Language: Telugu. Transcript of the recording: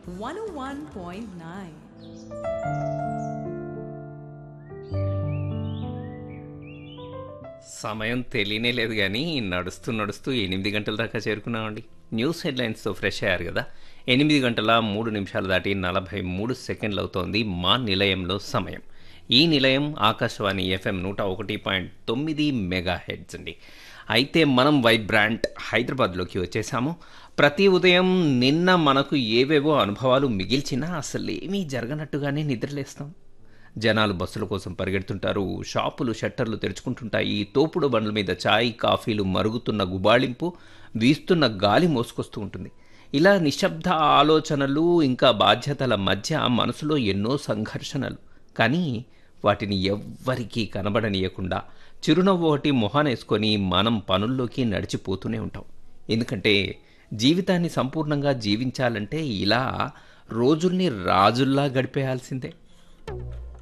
101.9. సమయం తెలియనే లేదు కానీ నడుస్తూ నడుస్తూ ఎనిమిది గంటల దాకా చేరుకున్నామండి న్యూస్ హెడ్లైన్స్తో ఫ్రెష్ అయ్యారు కదా ఎనిమిది గంటల మూడు నిమిషాలు దాటి నలభై మూడు సెకండ్లు అవుతోంది మా నిలయంలో సమయం ఈ నిలయం ఆకాశవాణి ఎఫ్ఎం నూట ఒకటి పాయింట్ తొమ్మిది మెగా హెడ్స్ అండి అయితే మనం వైబ్రాంట్ హైదరాబాద్లోకి వచ్చేసాము ప్రతి ఉదయం నిన్న మనకు ఏవేవో అనుభవాలు మిగిల్చినా అసలు ఏమీ జరగనట్టుగానే నిద్రలేస్తాం జనాలు బస్సుల కోసం పరిగెడుతుంటారు షాపులు షట్టర్లు తెరుచుకుంటుంటాయి తోపుడు బండ్ల మీద చాయ్ కాఫీలు మరుగుతున్న గుబాళింపు వీస్తున్న గాలి మోసుకొస్తూ ఉంటుంది ఇలా నిశ్శబ్ద ఆలోచనలు ఇంకా బాధ్యతల మధ్య మనసులో ఎన్నో సంఘర్షణలు కానీ వాటిని ఎవ్వరికీ కనబడనీయకుండా చిరునవ్వు ఒకటి మొహానేసుకొని మనం పనుల్లోకి నడిచిపోతూనే ఉంటాం ఎందుకంటే జీవితాన్ని సంపూర్ణంగా జీవించాలంటే ఇలా రోజుల్ని రాజుల్లా గడిపేయాల్సిందే